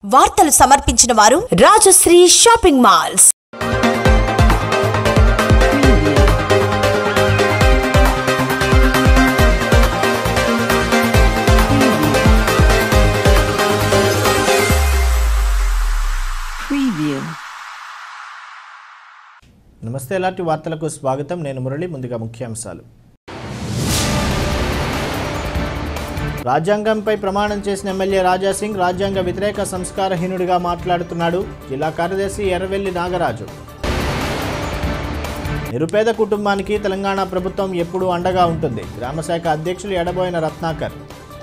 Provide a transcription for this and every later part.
వార్తలు సమర్పించిన వారు రాజశ్రీ షాపింగ్ మాల్స్ Preview. నమస్తే ఎలాంటి వార్తలకు స్వాగతం నేను మురళి ముందుగా ముఖ్యాంశాలు రాజ్యాంగంపై ప్రమాణం చేసిన ఎమ్మెల్యే రాజాసింగ్ రాజ్యాంగ వ్యతిరేక సంస్కారహీనుడిగా మాట్లాడుతున్నాడు జిల్లా కార్యదర్శి ఎర్రవెల్లి నాగరాజు నిరుపేద కుటుంబానికి తెలంగాణ ప్రభుత్వం ఎప్పుడూ అండగా ఉంటుంది గ్రామశాఖ అధ్యక్షులు ఎడబోయిన రత్నాకర్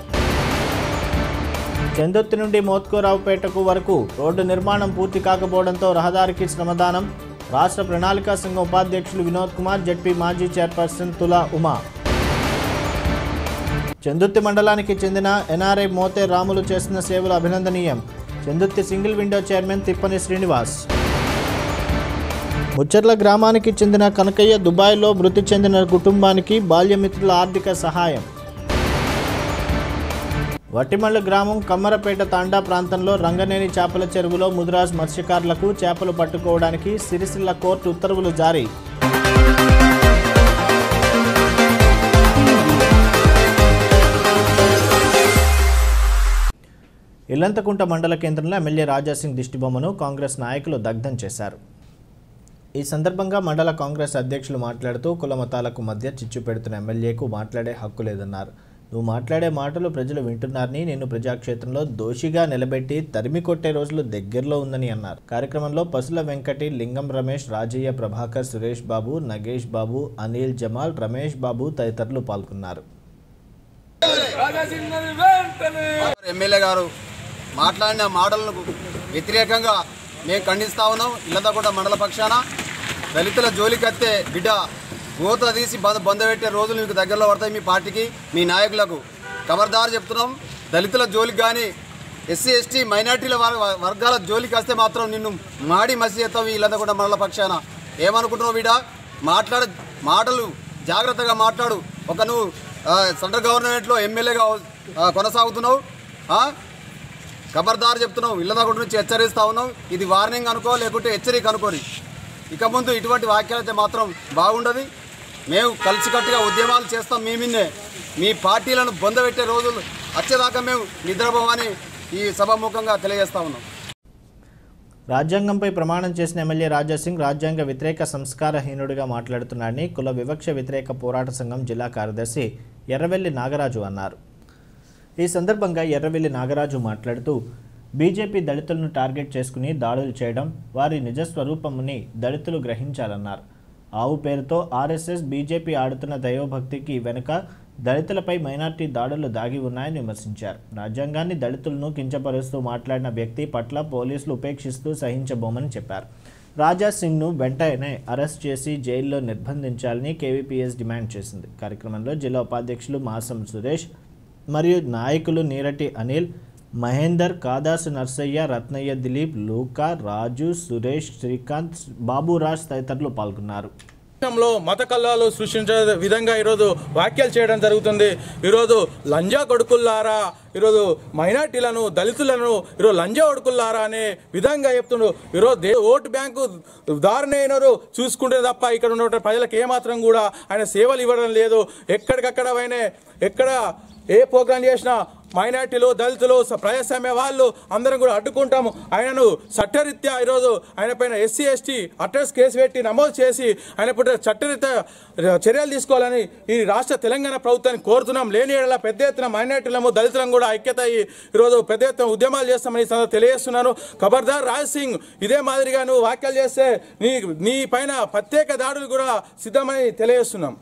చందుర్తి నుండి మోత్కోరావుపేటకు వరకు రోడ్డు నిర్మాణం పూర్తి కాకపోవడంతో రహదారికి శ్రమదానం రాష్ట్ర ప్రణాళికా సంఘం ఉపాధ్యక్షులు వినోద్ కుమార్ జడ్పీ మాజీ చైర్పర్సన్ తులా ఉమా చందుర్తి మండలానికి చెందిన ఎన్ఆర్ఐ మోతే రాములు చేసిన సేవలు అభినందనీయం Chandurthi single window chairman Tippani Srinivas Mucharla గ్రామానికి చెందిన కనకయ్య దుబాయ్లో మృతి చెందిన కుటుంబానికి బాల్యమిత్రుల ఆర్థిక సహాయం వట్టిమల్లు గ్రామం కమ్మరపేట తాండా ప్రాంతంలో రంగనేని చేపల చెరువులో ముదిరాజ్ మత్స్యకారులకు చేపలు పట్టుకోవడానికి సిరిసిల్ల కోర్టు ఉత్తర్వులు జారీ ఇల్లంతకుంట మండల కేంద్రంలో ఎమ్మెల్యే రాజాసింగ్ దిష్టిబొమ్మను కాంగ్రెస్ నాయకులు దగ్ధం చేశారు ఈ సందర్భంగా మండల కాంగ్రెస్ అధ్యక్షులు మాట్లాడుతూ కుల మతాలకు మధ్య చిచ్చు పెడుతున్న ఎమ్మెల్యేకు మాట్లాడే హక్కు లేదన్నారు నువ్వు మాట్లాడే మాటలు ప్రజలు వింటున్నారని నిన్ను ప్రజాక్షేత్రంలో దోషిగా నిలబెట్టి తరిమి కొట్టే రోజులు దగ్గరలో ఉందని అన్నారు కార్యక్రమంలో పసుల వెంకటి లింగం రమేష్ రాజయ్య ప్రభాకర్ సురేష్ బాబు నగేష్ బాబు అనిల్ జమాల్ రమేష్ బాబు తదితరులు పాల్గొన్నారు ఎమ్మెల్యే గారు మాట్లాడిన మాటలకు వ్యతిరేకంగా మేము ఖండిస్తా ఉన్నాం ఇల్లదగూడ మండల పక్షాన దళితుల జోలికత్తే బిడ్డ గోత తీసి బంద బందపెట్టే రోజులు మీకు దగ్గరలో పడతాయి మీ పార్టీకి మీ నాయకులకు ఖబర్దారు చెప్తున్నాం దళితుల జోలికి కానీ ఎస్సీ ఎస్టీ మైనార్టీల వర్- వర్గాల జోలికి వస్తే మాత్రం నిన్ను మాడి మసి చేస్తాం ఈ ఇల్లదగూడ మండల పక్షాన ఏమనుకుంటున్నావు బిడ్డ మాట్లాడ మాటలు జాగ్రత్తగా మాట్లాడు ఒక నువ్వు ఆ, సెంట్రల్ గవర్నమెంట్లో ఎమ్మెల్యేగా ఆ, కొనసాగుతున్నావు ఆ? ఖబర్దారు చెప్తున్నావు ఇళ్ళ దగ్గర నుంచి హెచ్చరిస్తా ఉన్నావు ఇది వార్నింగ్ అనుకో లేకుంటే హెచ్చరిక అనుకోని ఇక ముందు ఇటువంటి వ్యాఖ్యలైతే మాత్రం బాగుండదు మేము కలిసికట్టుగా ఉద్యమాలు చేస్తాం మీ మిన్నే మీ పార్టీలను బొందబెట్టే రోజులు వచ్చేదాకా మేము నిద్రపోమని ఈ సభాముఖంగా తెలియజేస్తా ఉన్నాం రాజ్యాంగంపై ప్రమాణం చేసిన ఎమ్మెల్యే రాజాసింగ్ రాజ్యాంగ వ్యతిరేక సంస్కారహీనుడిగా మాట్లాడుతున్నాడని కుల వివక్ష వ్యతిరేక పోరాట సంఘం జిల్లా కార్యదర్శి ఎర్రవెల్లి నాగరాజు అన్నారు ఈ సందర్భంగా ఎర్రవెల్లి నాగరాజు మాట్లాడుతూ బీజేపీ దళితులను టార్గెట్ చేసుకుని దాడులు చేయడం వారి నిజస్వరూపముని దళితులు గ్రహించాలన్నారు ఆవు పేరుతో ఆర్ఎస్ఎస్ బీజేపీ ఆడుతున్న దైవభక్తికి వెనుక దళితులపై మైనార్టీ దాడులు దాగి ఉన్నాయని విమర్శించారు రాజ్యాంగాన్ని దళితులను కించపరుస్తూ మాట్లాడిన వ్యక్తి పట్ల పోలీసులు ఉపేక్షిస్తూ సహించబోమని చెప్పారు రాజా సింగ్ను వెంటనే అరెస్ట్ చేసి జైల్లో నిర్బంధించాలని కేవీపీఎస్ డిమాండ్ చేసింది కార్యక్రమంలో జిల్లా ఉపాధ్యక్షులు మాసం సురేష్ మరియు నాయకులు నీరటి అనిల్ మహేందర్ కాదాసు నర్సయ్య రత్నయ్య దిలీప్ లూకా రాజు సురేష్ శ్రీకాంత్ బాబురాజ్ తదితరులు పాల్గొన్నారు దేశంలో మత కల్లాలు సృష్టించే విధంగా ఈరోజు వ్యాఖ్యలు చేయడం జరుగుతుంది ఈరోజు లంజా కొడుకుల్లారా ఈరోజు మైనార్టీలను దళితులను ఈరోజు లంజా కొడుకుల్లారా అనే విధంగా చెప్తుండ్రు ఈరోజు దే ఓటు బ్యాంకు దారుణైనరు చూసుకుంటే తప్ప ఇక్కడ ఉన్న ప్రజలకు ఏమాత్రం కూడా ఆయన సేవలు ఇవ్వడం లేదు ఎక్కడికక్కడ ఆయన ఎక్కడ ఏ ప్రోగ్రాం చేసినా మైనార్టీలు దళితులు స- ప్రజాస్వామ్య వాళ్ళు అందరం కూడా అడ్డుకుంటాము ఆయనను చట్టరీత్యా ఈరోజు ఆయన పైన ఎస్సీ ఎస్టీ అడ్రస్ కేసు పెట్టి నమోదు చేసి ఆయన పట్ల చట్టరీత్యా చర్యలు తీసుకోవాలని ఈ రాష్ట్ర తెలంగాణ ప్రభుత్వాన్ని కోరుతున్నాం లేని ఏడల పెద్ద ఎత్తున మైనార్టీలము దళితులను కూడా ఐక్యత అయ్యి ఈరోజు పెద్ద ఎత్తున ఉద్యమాలు చేస్తామని ఈ సందర్భంగా తెలియజేస్తున్నాను ఖబర్దార్ రాజ్ సింగ్ ఇదే మాదిరిగా నువ్వు వ్యాఖ్యలు చేస్తే నీ నీ పైన ప్రత్యేక దాడులు కూడా సిద్ధమని తెలియజేస్తున్నాం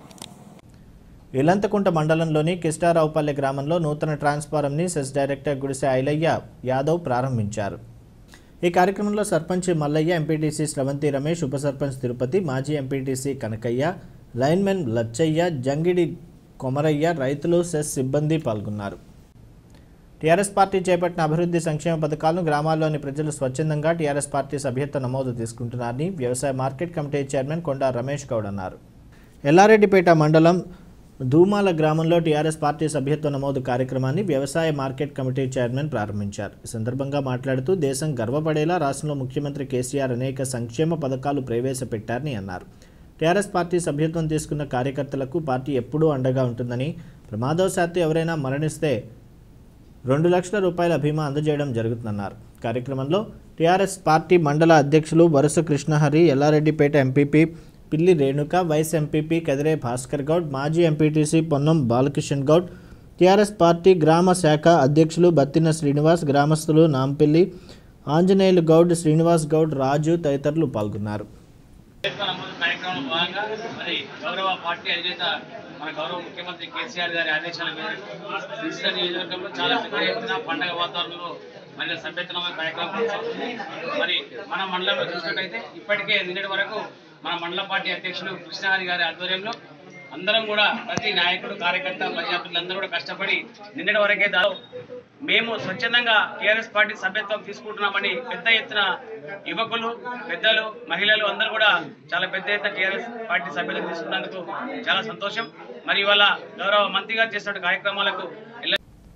ఇలంతకుంట మండలంలోని కిష్టారావుపల్లి గ్రామంలో నూతన ట్రాన్స్ఫారంని సెస్ డైరెక్టర్ గుడిసె ఐలయ్య యాదవ్ ప్రారంభించారు ఈ కార్యక్రమంలో సర్పంచ్ మల్లయ్య ఎంపీటీసీ స్రవంతి రమేష్ ఉప సర్పంచ్ తిరుపతి మాజీ ఎంపీటీసీ కనకయ్య లైన్మెన్ లచ్చయ్య జంగిడి కొమరయ్య రైతులు సెస్ సిబ్బంది పాల్గొన్నారు టీఆర్ఎస్ పార్టీ చేపట్టిన అభివృద్ధి సంక్షేమ పథకాలను గ్రామాల్లోని ప్రజలు స్వచ్ఛందంగా టీఆర్ఎస్ పార్టీ సభ్యత్వ నమోదు తీసుకుంటున్నారని వ్యవసాయ market committee chairman Konda Ramesh Goud అన్నారు ఎల్లారెడ్డిపేట మండలం ధూమాల గ్రామంలో టీఆర్ఎస్ పార్టీ సభ్యత్వ నమోదు కార్యక్రమాన్ని వ్యవసాయ మార్కెట్ కమిటీ చైర్మన్ ప్రారంభించారు ఈ సందర్భంగా మాట్లాడుతూ దేశం గర్వపడేలా రాష్ట్రంలో ముఖ్యమంత్రి కేసీఆర్ అనేక సంక్షేమ పథకాలు ప్రవేశపెట్టారని అన్నారు టీఆర్ఎస్ పార్టీ సభ్యత్వం తీసుకున్న కార్యకర్తలకు పార్టీ ఎప్పుడూ అండగా ఉంటుందని ప్రమాదవశాత్తు ఎవరైనా మరణిస్తే రెండు లక్షల రూపాయల బీమా అందజేయడం జరుగుతుందన్నారు కార్యక్రమంలో టీఆర్ఎస్ పార్టీ మండల అధ్యక్షులు వరుస Krishnahari Yellareddypet MPP Pilli Renuka vice MPP Kadire Bhaskar Goud మాజీ ఎంపీటీసీ పొన్నం బాలకిషన్ గౌడ్ టీఆర్ఎస్ పార్టీ గ్రామ శాఖ అధ్యక్షులు బత్తిన శ్రీనివాస్ గ్రామస్తులు నాంపల్లి ఆంజనేయులు గౌడ్ శ్రీనివాస్ గౌడ్ రాజు తదితరులు పాల్గొన్నారు అంబేద్కర్ నమోదు కార్యక్రమంలో భాగంగా మరి గౌరవ పార్టీ అధినేత మన గౌరవ ముఖ్యమంత్రి కేసీఆర్ గారి ఆదేశాల మేరకు సిరిసిల్ల నియోజకవర్గంలో చాలా పెద్ద ఎత్తున పండగ వాతావరణంలో మహిళల సభ్యత్వ నమోదు కార్యక్రమం కొనసాగుతుంది మరి మన మండలంలో చూసినట్టయితే ఇప్పటికే నిన్నటి వరకు మన మండల పార్టీ అధ్యక్షులు కృష్ణహరి గారి ఆధ్వర్యంలో అందరం కూడా ప్రతి నాయకుడు కార్యకర్త ప్రజాప్రతినిధులందరూ కూడా కష్టపడి నిన్నటి వరకే దాదాపు మేము స్వచ్ఛందంగా టీఆర్ఎస్ పార్టీ సభ్యత్వం తీసుకుంటున్నామని పెద్ద ఎత్తున యువకులు పెద్దలు మహిళలు అందరూ కూడా చాలా పెద్ద ఎత్తున టీఆర్ఎస్ పార్టీ సభ్యత్వం తీసుకున్నందుకు చాలా సంతోషం మరి ఇవాళ గౌరవ మంత్రి గారు చేసిన కార్యక్రమాలకు ఎల్ల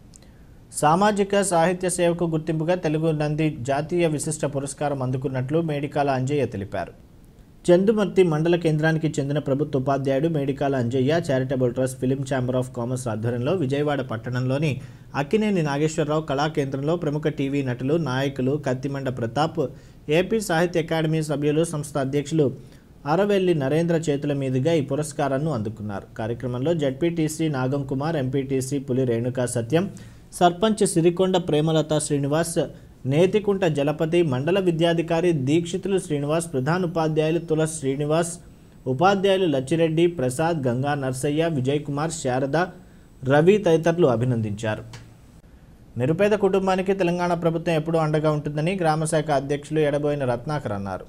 సామాజిక సాహిత్య సేవకు గుర్తింపుగా తెలుగు నంది జాతీయ విశిష్ట పురస్కారం అందుకున్నట్లు మేడికాల అంజయ్య తెలిపారు చందుమర్తి మండల కేంద్రానికి చెందిన ప్రభుత్వ ఉపాధ్యాయుడు Medikala Anjaiah charitable trust film chamber of commerce ఆధ్వర్యంలో విజయవాడ పట్టణంలోని అక్కినేని నాగేశ్వరరావు కళా కేంద్రంలో ప్రముఖ టీవీ నటులు నాయకులు కత్తిమండ ప్రతాప్ ఏపీ సాహిత్య అకాడమీ సభ్యులు సంస్థ అధ్యక్షులు అరవెల్లి నరేంద్ర చేతుల మీదుగా ఈ పురస్కారాన్ని అందుకున్నారు కార్యక్రమంలో జడ్పీటీసీ నాగం కుమార్ ఎంపీటీసీ పులి రేణుకా సత్యం సర్పంచ్ సిరికొండ ప్రేమలత శ్రీనివాస్ నేతికుంట జలపతి మండల విద్యాధికారి దీక్షితులు శ్రీనివాస్ ప్రధాన ఉపాధ్యాయులు తులస్ శ్రీనివాస్ ఉపాధ్యాయులు లచ్చిరెడ్డి ప్రసాద్ గంగా నర్సయ్య విజయ్ కుమార్ శారద రవి తదితరులు అభినందించారు నిరుపేద కుటుంబానికి తెలంగాణ ప్రభుత్వం ఎప్పుడూ అండగా ఉంటుందని గ్రామశాఖ అధ్యక్షులు ఎడబోయిన రత్నాకర్ అన్నారు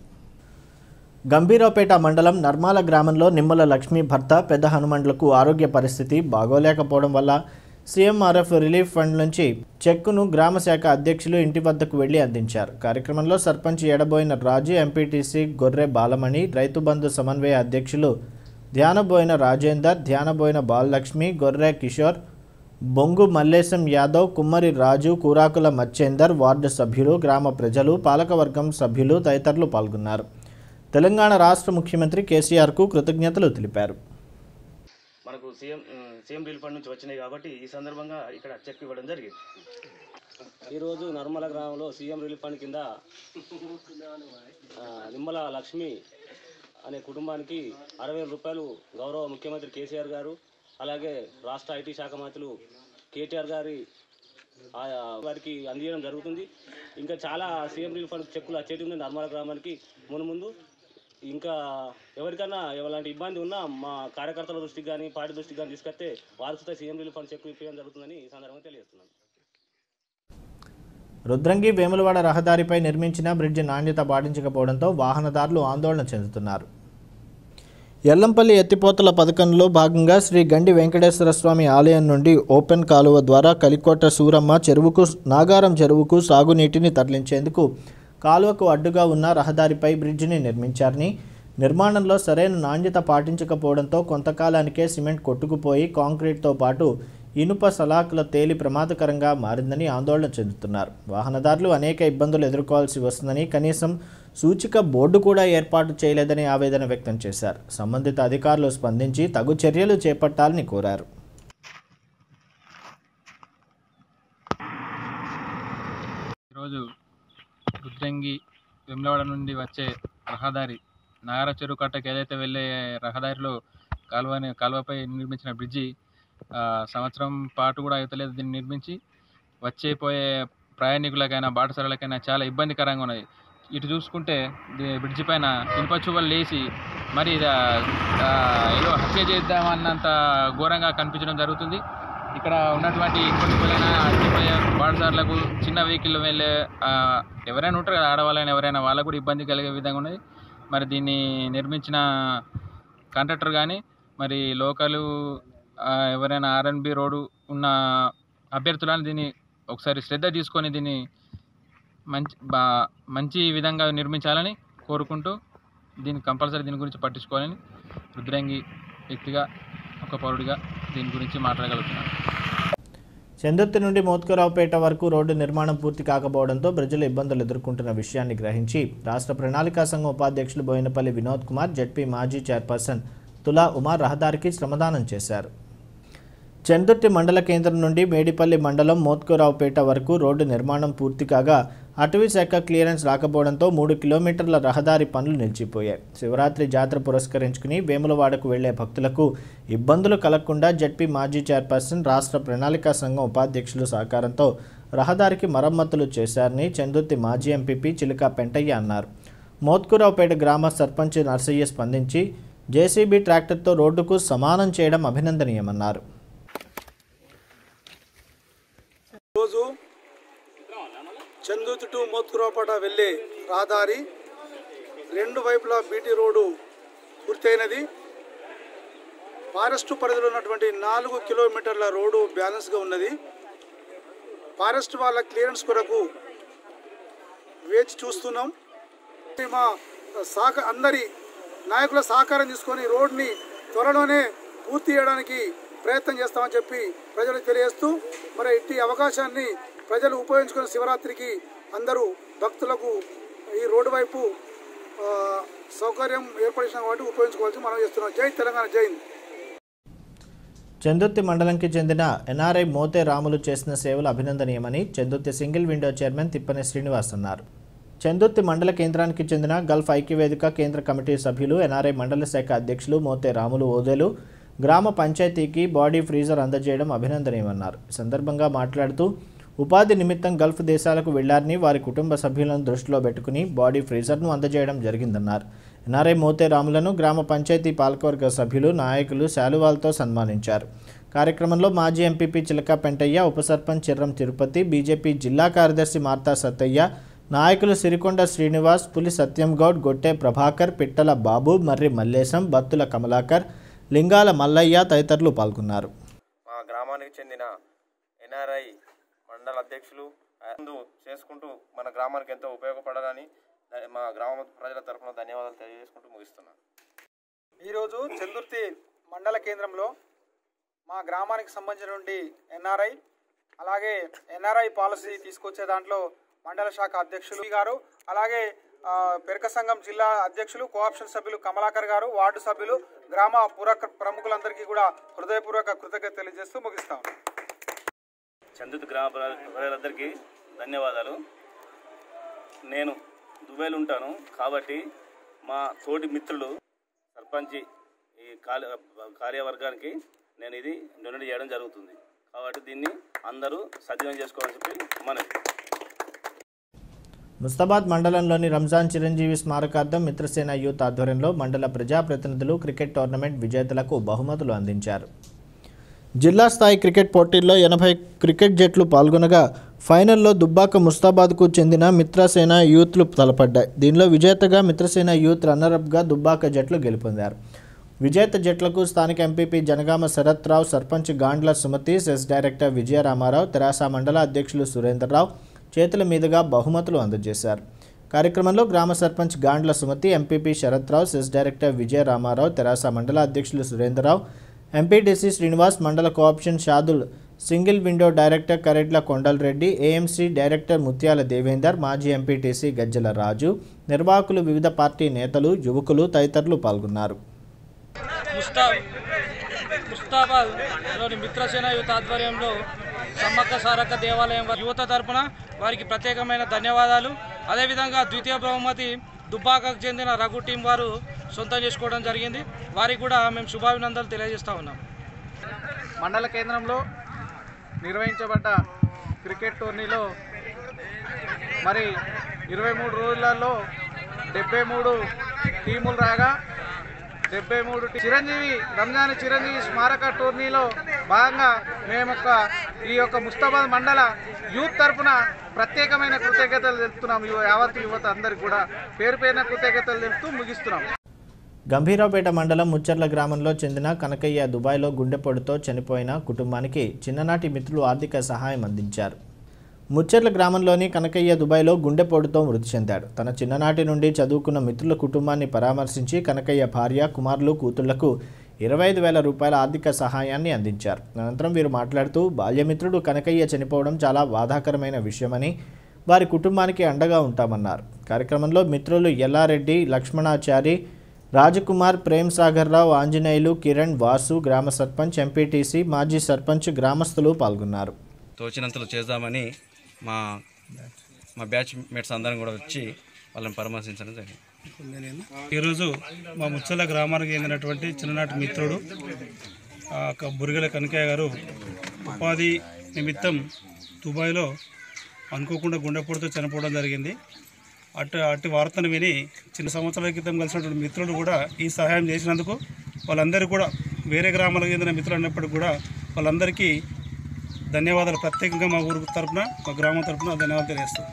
గంభీరావుపేట మండలం నర్మాల గ్రామంలో నిమ్మల లక్ష్మి భర్త పెద్ద హనుమండ్లకు ఆరోగ్య పరిస్థితి బాగోలేకపోవడం వల్ల సీఎంఆర్ఎఫ్ రిలీఫ్ ఫండ్ నుంచి చెక్కును గ్రామ శాఖ అధ్యక్షులు ఇంటి వద్దకు వెళ్లి అందించారు కార్యక్రమంలో సర్పంచ్ ఎడబోయిన రాజు ఎంపీటీసీ గొర్రె బాలమణి రైతు బంధు సమన్వయ అధ్యక్షులు ధ్యానబోయిన రాజేందర్ ధ్యానబోయిన బాలలక్ష్మి గొర్రె కిషోర్ బొంగు మల్లేశం యాదవ్ కుమ్మరి రాజు కూరాకుల మచ్చేందర్ వార్డు సభ్యులు గ్రామ ప్రజలు పాలకవర్గం సభ్యులు తదితరులు పాల్గొన్నారు తెలంగాణ రాష్ట్ర ముఖ్యమంత్రి కేసీఆర్కు కృతజ్ఞతలు తెలిపారు మనకు CM um, CM relief fund నుంచి వచ్చినాయి కాబట్టి ఈ సందర్భంగా ఇక్కడ చెక్ ఇవ్వడం జరిగింది ఈరోజు నర్మల గ్రామంలో సీఎం రిలీఫ్ ఫండ్ కింద ఆ, నిమ్మల లక్ష్మి అనే కుటుంబానికి అరవై వేల రూపాయలు గౌరవ ముఖ్యమంత్రి కేసీఆర్ గారు అలాగే రాష్ట్ర ఐటీ శాఖ మంత్రులు కేటీఆర్ గారి ఆ, వారికి అందించడం జరుగుతుంది ఇంకా చాలా సీఎం రిలీఫ్ ఫండ్ చెక్కులు వచ్చేటి ఉంది నర్మల గ్రామానికి మును ముందు ఇంకా ఎవరికైనా ఎలాంటి ఇబ్బంది ఉన్నా మా కార్యకర్తల దృష్టికి కానీ పార్టీ దృష్టికి కానీ తీసుకొస్తే వారి సుతా సీఎం రిలీఫ్ ఫండ్ చెక్ ఇప్పించడం జరుగుతుందని ఈ సందర్భంగా తెలియజేస్తున్నాను రుద్రంగి వేములవాడ రహదారిపై నిర్మించిన బ్రిడ్జి నాణ్యత పాటించకపోవడంతో వాహనదారులు ఆందోళన చెందుతున్నారు ఎల్లంపల్లి ఎత్తిపోతల పథకంలో భాగంగా శ్రీ గండి వెంకటేశ్వర స్వామి ఆలయం నుండి ఓపెన్ కాలువ ద్వారా కలికోట సూరమ్మ చెరువుకు నాగారం చెరువుకు సాగునీటిని తరలించేందుకు కాలువకు అడ్డుగా ఉన్న రహదారిపై బ్రిడ్జిని నిర్మించారని నిర్మాణంలో సరైన నాణ్యత పాటించకపోవడంతో కొంతకాలానికే సిమెంట్ కొట్టుకుపోయి కాంక్రీట్తో పాటు ఇనుప సలాకుల తేలి ప్రమాదకరంగా మారిందని ఆందోళన చెందుతున్నారు వాహనదారులు అనేక ఇబ్బందులు ఎదుర్కోవాల్సి వస్తుందని కనీసం సూచిక బోర్డు కూడా ఏర్పాటు చేయలేదని ఆవేదన వ్యక్తం చేశారు సంబంధిత అధికారులు స్పందించి తగు చర్యలు చేపట్టాలని కోరారు ఈరోజు రుద్రంగి వెమ్లవాడ నుండి వచ్చే రహదారి నాగర చెరువు కట్టకి ఏదైతే వెళ్ళే రహదారిలో కాలువని కాలువపై నిర్మించిన బ్రిడ్జి ఆ, సంవత్సరం పాటు కూడా అవుతలేదు దీన్ని నిర్మించి వచ్చే పోయే ప్రయాణికులకైనా బాటసారులకైనా చాలా ఇబ్బందికరంగా ఉన్నది ఇటు చూసుకుంటే ది- బ్రిడ్జి పైన ఇనుప చువ్వలు లేచి మరి ఇది, ఆ, ఏదో హత్య చేద్దామన్నంత ఘోరంగా కనిపించడం జరుగుతుంది ఇక్కడ ఉన్నటువంటి ఇన్పుట్లైనా అట్టిపోయే బాటసారులకు చిన్న వెహికల్ వెళ్ళే ఆ, ఎవరైనా ఉంటారు కదా ఆడవాళ్ళైనా ఎవరైనా వాళ్ళకు కూడా ఇబ్బంది కలిగే విధంగా ఉన్నది మరి దీన్ని నిర్మించిన కాంట్రాక్టర్ కానీ మరి లోకలు ఆ, ఎవరైనా ఆర్ఎన్బి రోడ్డు ఉన్న అభ్యర్థులను దీన్ని ఒకసారి శ్రద్ధ తీసుకొని దీన్ని మంచి బా మంచి విధంగా నిర్మించాలని కోరుకుంటూ దీన్ని కంపల్సరీ దీని గురించి పట్టించుకోవాలని రుద్రంగి వ్యక్తిగా ఒక పౌరుడిగా దీని గురించి మాట్లాడగలుగుతున్నాను చందుర్తి నుండి మోత్కరావుపేట వరకు రోడ్డు నిర్మాణం పూర్తి కాకపోవడంతో ప్రజలు ఇబ్బందులు ఎదుర్కొంటున్న విషయాన్ని గ్రహించి రాష్ట్ర ప్రణాళికా సంఘం ఉపాధ్యక్షులు బోయినపల్లి వినోద్ కుమార్ జడ్పీ మాజీ చైర్పర్సన్ తులా ఉమార్ రహదారికి శ్రమదానం చేశారు చందుర్తి మండల కేంద్రం నుండి మేడిపల్లి మండలం మోత్కోరావుపేట వరకు రోడ్డు నిర్మాణం పూర్తి కాగా అటవీ శాఖ క్లియరెన్స్ రాకపోవడంతో మూడు కిలోమీటర్ల రహదారి పనులు నిలిచిపోయాయి శివరాత్రి జాతర పురస్కరించుకుని వేములవాడకు వెళ్లే భక్తులకు ఇబ్బందులు కలగకుండా జడ్పీ మాజీ చైర్పర్సన్ రాష్ట్ర ప్రణాళికా సంఘం ఉపాధ్యక్షులు సహకారంతో రహదారికి మరమ్మతులు చేశారని చందుర్తి మాజీ ఎంపీపీ చిలుక పెంటయ్య అన్నారు మోత్కురావుపేట గ్రామ సర్పంచ్ నర్సయ్య స్పందించి జేసీబీ ట్రాక్టర్తో రోడ్డుకు సమానం చేయడం అభినందనీయమన్నారు రోజు చందుతు టు మోత్కురావుపేట వెళ్ళే రహదారి రెండు వైపులా బీటీ రోడ్డు పూర్తయినది ఫారెస్ట్ పరిధిలో ఉన్నటువంటి నాలుగు కిలోమీటర్ల రోడ్డు బ్యాలెన్స్గా ఉన్నది ఫారెస్ట్ వాళ్ళ క్లియరెన్స్ కొరకు వేచి చూస్తున్నాం మా సహక అందరి నాయకుల సహకారం తీసుకొని రోడ్ని త్వరలోనే పూర్తి చేయడానికి ప్రయత్నం చేస్తామని చెప్పి ప్రజలకు తెలియజేస్తూ మరి ఇట్టి అవకాశాన్ని ప్రజలు ఉపయోగించుకున్న శివరాత్రికి అందరూ భక్తులకు ఈ రోడ్డు వైపు ఆ, సౌకర్యం ఏర్పడిన కాబట్టి ఉపయోగించుకోవాల్సి మనం చేస్తున్నాం జై తెలంగాణ జై హింద్. చందుర్తి మండలంకి చెందిన ఎన్ఆర్ఐ మోతే రాములు చేసిన సేవలు అభినందనీయమని Chandurthi single window chairman Tippani Srinivas అన్నారు చందుర్తి మండల కేంద్రానికి చెందిన గల్ఫ్ ఐక్యవేదిక కేంద్ర కమిటీ సభ్యులు ఎన్ఆర్ఐ మండల శాఖ అధ్యక్షులు మోతే రాములు ఓదేలు గ్రామ పంచాయతీకి బాడీ ఫ్రీజర్ అందజేయడం అభినందనీయమన్నారు ఈ సందర్భంగా మాట్లాడుతూ ఉపాధి నిమిత్తం గల్ఫ్ దేశాలకు వెళ్లారని వారి కుటుంబ సభ్యులను దృష్టిలో పెట్టుకుని బాడీ ఫ్రీజర్ను అందజేయడం జరిగిందన్నారు ఎన్ఆర్ఐ మోతే రాములను గ్రామ పంచాయతీ పాలకవర్గ సభ్యులు నాయకులు శాలువాలతో సన్మానించారు కార్యక్రమంలో మాజీ ఎంపీపీ చిలక పెంటయ్య ఉప సర్పంచ్ చిర్రం తిరుపతి బీజేపీ జిల్లా కార్యదర్శి మార్తా సత్తయ్య నాయకులు సిరికొండ శ్రీనివాస్ పులి సత్యం గౌడ్ గొట్టె ప్రభాకర్ పిట్టల బాబు మర్రి మల్లేశం బత్తుల కమలాకర్ లింగాల మల్లయ్య తదితరులు పాల్గొన్నారు మా గ్రామానికి చెందిన ఎన్ఆర్ఐ మండల అధ్యక్షులు ముందు చేసుకుంటూ మన గ్రామానికి ఎంతో ఉపయోగపడాలని దా- మా గ్రామ ప్రజల తరఫున ధన్యవాదాలు తెలియజేసుకుంటూ ముగిస్తున్నాను ఈరోజు చందుర్తి మండల కేంద్రంలో మా గ్రామానికి సంబంధించినటువంటి ఎన్ఆర్ఐ అలాగే ఎన్ఆర్ఐ పాలసీ తీసుకొచ్చే దాంట్లో మండల శాఖ అధ్యక్షులు గారు అలాగే ఆ, పెరక సంఘం జిల్లా అధ్యక్షులు కోఆప్షన్ సభ్యులు కమలాకర్ గారు వార్డు సభ్యులు గ్రామ పుర ప్రముఖులందరికీ కూడా హృదయపూర్వక కృతజ్ఞత తెలియజేస్తూ ముగిస్తాం చందుత్ గ్రామ ప్ర- ప్రజలందరికీ ధన్యవాదాలు నేను దుబాయ్లో ఉంటాను కాబట్టి మా తోటి మిత్రులు సర్పంచి ఈ కార్య కార్యవర్గానికి నేను ఇది డొనేట్ చేయడం జరుగుతుంది కాబట్టి దీన్ని అందరూ సద్వినియోగం చేసుకోవాలని చెప్పి మనవి ముస్తాబాద్ మండలంలోని రంజాన్ చిరంజీవి స్మారకార్థం మిత్రసేన యూత్ ఆధ్వర్యంలో మండల ప్రజాప్రతినిధులు క్రికెట్ టోర్నమెంట్ విజేతలకు బహుమతులు అందించారు జిల్లా స్థాయి క్రికెట్ పోటీల్లో ఎనభై క్రికెట్ జట్లు పాల్గొనగా ఫైనల్లో దుబ్బాక ముస్తాబాద్కు చెందిన మిత్రసేన యూత్లు తలపడ్డాయి దీనిలో విజేతగా మిత్రసేన యూత్ రన్నరప్గా దుబ్బాక జట్లు గెలుపొందారు విజేత జట్లకు స్థానిక MPP Janagama Sharath Rao sarpanch Gandla Sumathi cess director Vijayaramarao తెరాస మండల అధ్యక్షులు సురేందర్రావు చేతుల మీదుగా బహుమతులు అందజేశారు కార్యక్రమంలో గ్రామ sarpanch Gandla Sumathi MPP Sharath Rao cess director Vijaya Ramarao తెరాస మండల అధ్యక్షులు సురేందర్రావు ఎంపీటీసీ శ్రీనివాస్ మండల cooption Shadul single window director Karedla Kondal Reddy AMC director Mutyala Devender మాజీ ఎంపీటీసీ గజ్జల రాజు నిర్వాహకులు వివిధ పార్టీ నేతలు యువకులు తదితరులు పాల్గొన్నారు ముస్తా ముస్తాబాద్లోని మిత్రసేన యువత ఆధ్వర్యంలో సమ్మక్క సారక్క దేవాలయం వారి యువత తరపున వారికి ప్రత్యేకమైన ధన్యవాదాలు అదేవిధంగా ద్వితీయ బహుమతి దుబ్బాకకు చెందిన రఘు టీం వారు సొంతం చేసుకోవడం జరిగింది వారికి కూడా మేము శుభాభినందనలు తెలియజేస్తా ఉన్నాం మండల కేంద్రంలో నిర్వహించబడ్డ క్రికెట్ టోర్నీలో మరి ఇరవై మూడు రోజులలో డెబ్బై మూడు టీములు రాగా డెబ్బై మూడు టీ- చిరంజీవి రంజాన్ చిరంజీవి స్మారక టోర్నీలో భాగంగా మేము ఒక ఈ యొక్క ముస్తాబాద్ మండల యూత్ తరపున ప్రత్యేకమైన కృతజ్ఞతలు తెలుపుతున్నాం యువ యావత్ యువత అందరికి కూడా పేరు పేరున కృతజ్ఞతలు తెలుపుతూ ముగిస్తున్నాం గంభీరావుపేట మండలం ముచ్చర్ల గ్రామంలో చెందిన కనకయ్య దుబాయ్లో గుండెపోటుతో చనిపోయిన కుటుంబానికి చిన్ననాటి మిత్రులు ఆర్థిక సహాయం అందించారు ముచ్చర్ల గ్రామంలోని కనకయ్య దుబాయ్లో గుండెపోటుతో మృతి చెందాడు తన చిన్ననాటి నుండి చదువుకున్న మిత్రుల కుటుంబాన్ని పరామర్శించి కనకయ్య భార్య కుమారులు కూతుళ్లకు ఇరవై ఐదు వేల రూపాయల ఆర్థిక సహాయాన్ని అందించారు అనంతరం వీరు మాట్లాడుతూ బాల్యమిత్రుడు కనకయ్య చనిపోవడం చాలా బాధాకరమైన విషయమని వారి కుటుంబానికి అండగా ఉంటామన్నారు కార్యక్రమంలో మిత్రులు ఎల్లారెడ్డి లక్ష్మణాచారి రాజకుమార్ ప్రేమ్ సాగర్ రావు ఆంజనేయులు కిరణ్ వాసు గ్రామ సర్పంచ్ ఎంపీటీసీ మాజీ సర్పంచ్ గ్రామస్తులు పాల్గొన్నారు తోచినంతలో చేద్దామని మా మా బ్యాచ్ మేట్స్ అందరం కూడా వచ్చి వాళ్ళని పరామర్శించడం జరిగింది ఈరోజు మా ముచ్చల గ్రామానికి చెందినటువంటి చిన్ననాటి మిత్రుడు ఆ, క- బురిగల కనకయ్య గారు ఉపాధి నిమిత్తం దుబాయ్లో అనుకోకుండా గుండెపోటుతో చనిపోవడం జరిగింది అటు అటు వార్తను విని చిన్న సంవత్సరాల క్రితం కలిసినటువంటి మిత్రులు కూడా ఈ సహాయం చేసినందుకు వాళ్ళందరూ కూడా వేరే గ్రామాలకు చెందిన మిత్రులు అన్నప్పటికీ కూడా వాళ్ళందరికీ ధన్యవాదాలు ప్రత్యేకంగా మా ఊరు తరపున మా గ్రామం తరపున ధన్యవాదాలు తెలియజేస్తాం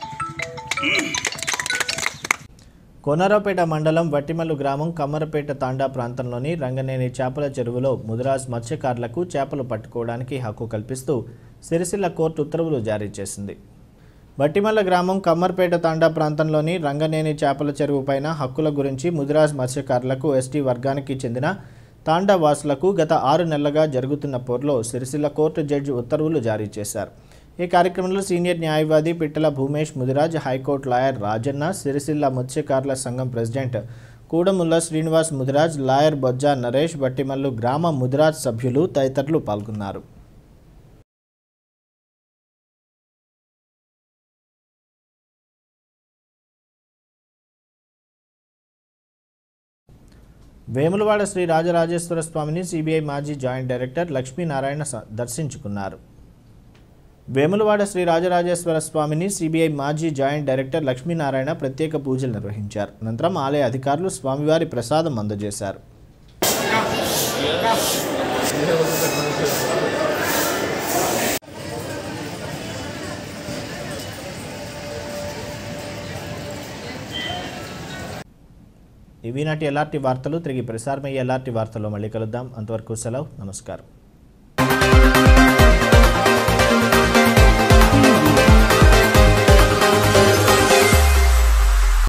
కోనరావుపేట మండలం వట్టిమల్లు గ్రామం కమ్మరపేట తాండా ప్రాంతంలోని రంగనేని చేపల చెరువులో ముదిరాజ్ మత్స్యకారులకు చేపలు పట్టుకోవడానికి హక్కు కల్పిస్తూ సిరిసిల్ల కోర్టు ఉత్తర్వులు జారీ చేసింది వట్టిమల్ల గ్రామం కమ్మర్పేట తాండా ప్రాంతంలోని రంగనేని చేపల చెరువు పైన హక్కుల గురించి ముదిరాజ్ మత్స్యకారులకు ఎస్టీ వర్గానికి చెందిన తాండా వాసులకు గత ఆరు నెలలుగా జరుగుతున్న పోర్లో సిరిసిల్ల కోర్టు జడ్జి ఉత్తర్వులు జారీ చేశారు ఈ కార్యక్రమంలో సీనియర్ న్యాయవాది పిట్టల భూమేష్ ముదిరాజ్ హైకోర్టు లాయర్ రాజన్న సిరిసిల్ల మత్స్యకారుల సంఘం ప్రెసిడెంట్ కూడముల్ల శ్రీనివాస్ ముదిరాజ్ లాయర్ బొజ్జా నరేష్ బట్టిమల్లు గ్రామ ముదిరాజ్ సభ్యులు తదితరులు పాల్గొన్నారు వేములవాడ శ్రీ రాజరాజేశ్వర స్వామిని సిబిఐ మాజీ జాయింట్ డైరెక్టర్ లక్ష్మీనారాయణ స- దర్శించుకున్నారు వేములవాడ శ్రీ రాజరాజేశ్వర స్వామిని సిబిఐ మాజీ జాయింట్ డైరెక్టర్ లక్ష్మీనారాయణ ప్రత్యేక పూజలు నిర్వహించారు అనంతరం ఆలయ అధికారులు స్వామివారి ప్రసాదం అందజేశారు ఇవి నాటి ఎల్ఆర్టీ వార్తలు తిరిగి ప్రసారమయ్యే ఎల్ఆర్టీ వార్తల్లో మళ్ళీ కలుద్దాం అంతవరకు సెలవు నమస్కారం